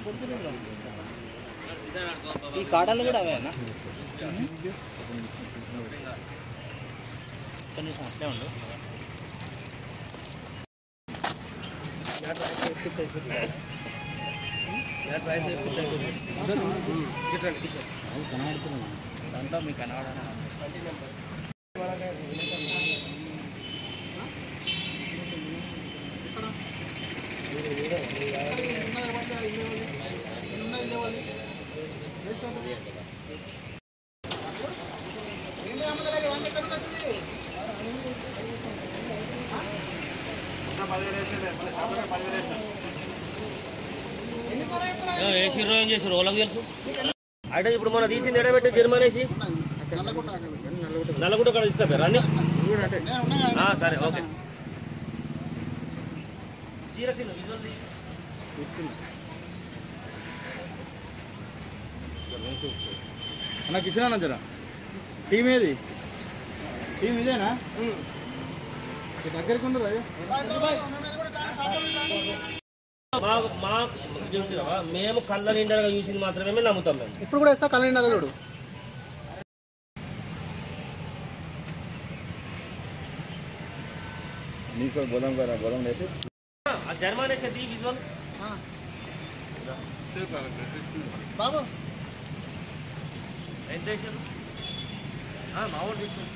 ఈ కాడలు కూడా అవేనా కనీసం అట్లే ఉండు దాంట్లో మీకు కనబడనా వేసిర్రో ఏం చేసారు వాళ్ళకి తెలుసు అంటే ఇప్పుడు మన తీసింది ఎడబెట్టి జర్మనేసి నల్లగుడ్డ కూడా తీసుకపోయారు అన్ని ఆ, సరే ఓకే చీర చిన్న విజువల్ తీ. నాకు ఇచ్చినా జర టీం ఏది టీం ఇదేనా ఈ దగ్గరికి ఉండరు అయ్యో మా మా చెప్తున్నావా మేము కళ్ళ నిండగా చూసింది మాత్రమే మేము నమ్ముతాం మేము ఇప్పుడు కూడా ఇస్తా కళ్ళ చూడు నీకు బోధం కదా బోధం లేసి ఆ జర్మనేసి తీ విజువల్ బాబు ఎంత వేసారు మా వాడు తీసుకుంటారు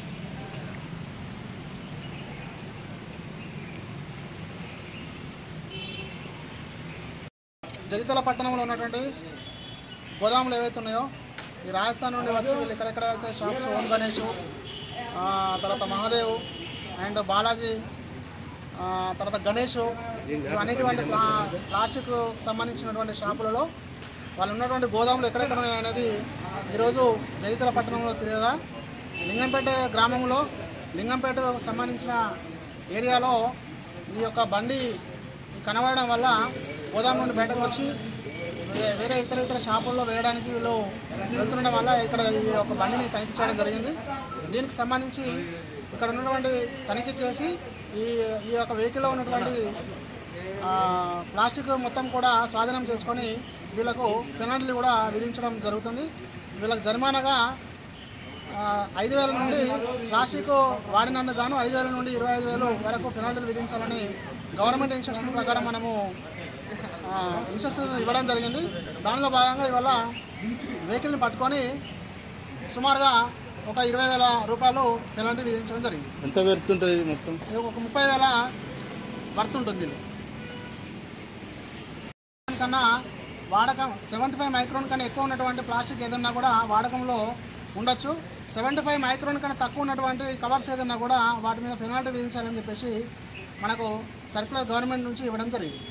జగిత్యాల పట్టణంలో ఉన్నటువంటి గోదాములు ఏవైతే ఉన్నాయో ఈ రాజస్థాన్ నుండి వచ్చి వీళ్ళు ఎక్కడెక్కడైతే షాప్స్ ఓం గణేష్ ఆ, తర్వాత మహాదేవ్ అండ్ బాలాజీ ఆ, తర్వాత గణేష్ ఇవన్నిటువంటి ప్లా- ప్లాస్టిక్ సంబంధించినటువంటి షాపులలో వాళ్ళు ఉన్నటువంటి గోదాములు ఎక్కడెక్కడ ఉన్నాయి అనేది ఈరోజు జగిత్యాల పట్టణంలో తిరగగా లింగంపేట గ్రామంలో లింగంపేటకు సంబంధించిన ఏరియాలో ఈ యొక్క బండి కనబడడం వల్ల గోదాం నుండి బయటకు వచ్చి వే- వేరే ఇతర ఇతర షాపుల్లో వేయడానికి వీళ్ళు వెళ్తుండడం వల్ల ఇక్కడ ఈ యొక్క బండిని తనిఖీ చేయడం జరిగింది దీనికి సంబంధించి ఇక్కడ ఉన్నటువంటి తనిఖీ చేసి ఈ ఈ యొక్క వెహికల్లో ఉన్నటువంటి ఆ, ప్లాస్టిక్ మొత్తం కూడా స్వాధీనం చేసుకొని వీళ్ళకు పెనాల్టీ కూడా విధించడం జరుగుతుంది వీళ్ళకి జరిమానాగా ఆ, ఐదు వేల నుండి ప్లాస్టిక్ వాడినందుకు గాను ఐదు వేల నుండి ఇరవై ఐదు వేలు వరకు పెనాల్టీలు విధించాలని గవర్నమెంట్ ఇన్స్ట్రక్షన్ ప్రకారం మనము ఆ, ఇన్స్ట్రక్షన్ ఇవ్వడం జరిగింది దానిలో భాగంగా ఇవాళ వెహికల్ని పట్టుకొని సుమారుగా ఒక ఇరవై వేల రూపాయలు పెనాల్టీ విధించడం జరిగింది ఎంత పెడుతుంటుంది ఇది మొత్తం ఇది ఒక ముప్పై వేల వర్త్ ఉంటుంది ఇది. కన్నా వాడకం సెవెంటీ ఫైవ్ మైక్రోన్ కన్నా ఎక్కువ ఉన్నటువంటి ప్లాస్టిక్ ఏదన్నా కూడా వాడకంలో ఉండొచ్చు సెవెంటీ ఫైవ్ మైక్రోన్ కన్నా తక్కువ ఉన్నటువంటి కవర్స్ ఏదన్నా కూడా వాటి మీద పెనాల్టీ విధించాలని చెప్పేసి మనకు సర్క్యులర్ గవర్నమెంట్ నుంచి ఇవ్వడం జరిగింది